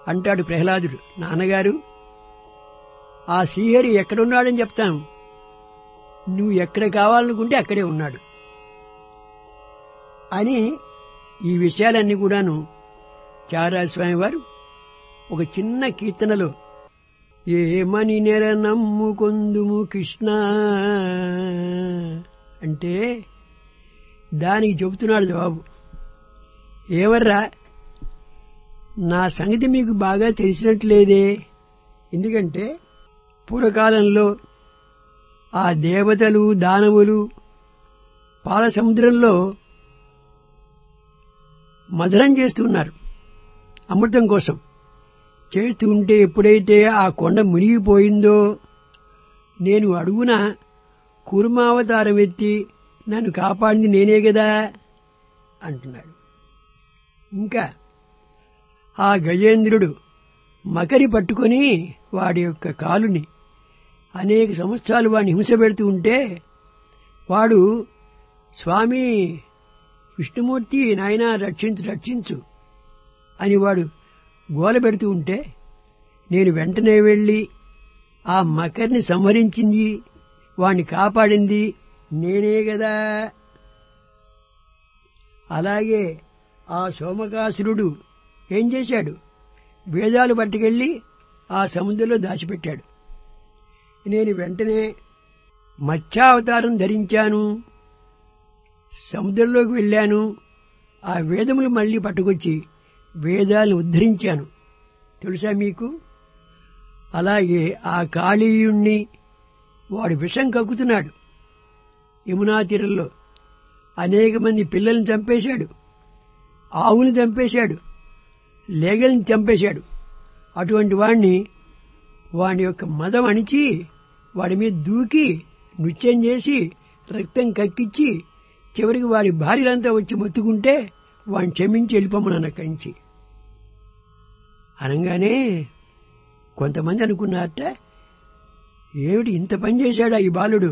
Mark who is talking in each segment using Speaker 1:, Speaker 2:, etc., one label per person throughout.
Speaker 1: అంటాడు ప్రహ్లాదుడు నాన్నగారు ఆ శ్రీహరి ఎక్కడున్నాడని చెప్తాను నువ్వు ఎక్కడ కావాలనుకుంటే అక్కడే ఉన్నాడు అని ఈ విషయాలన్నీ కూడాను చారాస్వామి వారు ఒక చిన్న కీర్తనలో ఏమని నెర నమ్ముకొందుము కృష్ణ అంటే దానికి చెబుతున్నాడు జవాబు ఏవర్రా నా సంగతి మీకు బాగా తెలిసినట్లేదే ఎందుకంటే పూర్వకాలంలో ఆ దేవతలు దానవులు పాల సముద్రంలో మధురం చేస్తున్నారు అమృతం కోసం చేస్తూ ఉంటే ఎప్పుడైతే ఆ కొండ మునిగిపోయిందో నేను అడుగున కూర్మావతారం ఎత్తి నన్ను కాపాడింది నేనే కదా అంటున్నాడు ఇంకా ఆ గజేంద్రుడు మకరి పట్టుకొని వాడి యొక్క కాలుని అనేక సంవత్సరాలు వాడిని హింస పెడుతూ ఉంటే వాడు స్వామి విష్ణుమూర్తి నాయన రక్షించు రక్షించు అని వాడు గోల పెడుతూ ఉంటే నేను వెంటనే వెళ్ళి ఆ మకర్ని సంహరించింది వాణ్ణి కాపాడింది నేనే కదా అలాగే ఆ సోమకాసురుడు ఏం చేశాడు వేదాలు పట్టుకెళ్ళి ఆ సముద్రంలో దాచిపెట్టాడు నేను వెంటనే మత్స్యావతారం ధరించాను సముద్రంలోకి వెళ్ళాను ఆ వేదములు మళ్ళీ పట్టుకొచ్చి వేదాలను ఉద్ధరించాను తెలుసా మీకు అలాగే ఆ కాళీయుణ్ణి వాడు విషం కక్కుతున్నాడు యమునా తీరంలో అనేక మంది పిల్లల్ని చంపేశాడు ఆవుని చంపేశాడు లేగల్ని చంపేశాడు అటువంటి వాణ్ణి వాని యొక్క మదం అణిచి వాడి మీద దూకి నృత్యం చేసి రక్తం కక్కిచ్చి చివరికి వారి భార్యలంతా వచ్చి మొత్తుకుంటే వాడిని క్షమించి వెళ్ళిపోమన్నాను అక్కడి నుంచి అనగానే కొంతమంది అనుకున్నారట ఏమిటి ఇంత పని చేశాడా ఈ బాలుడు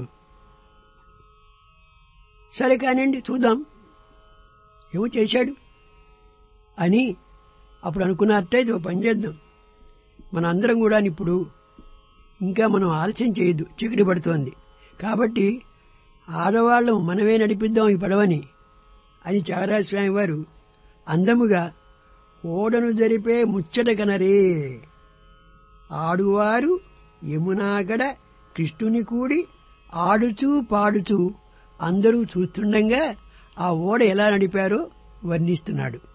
Speaker 1: సరే కానివ్వండి చూద్దాం ఏమో చేశాడు అని అప్పుడు అనుకున్నారట ఇది పని చేద్దాం మన అందరం కూడా ఇప్పుడు ఇంకా మనం ఆలస్యం చేయొద్దు చీకటి పడుతోంది కాబట్టి ఆడవాళ్ళం మనమే నడిపిద్దాం ఈ పడవని అని చారాస్వామి వారు అందముగా ఓడను జరిపే ముచ్చట కనరే ఆడువారు యమునాగడ కృష్ణుని కూడి ఆడుచూ పాడుచూ అందరూ చూస్తుండగా ఆ ఓడ ఎలా నడిపారో వర్ణిస్తున్నాడు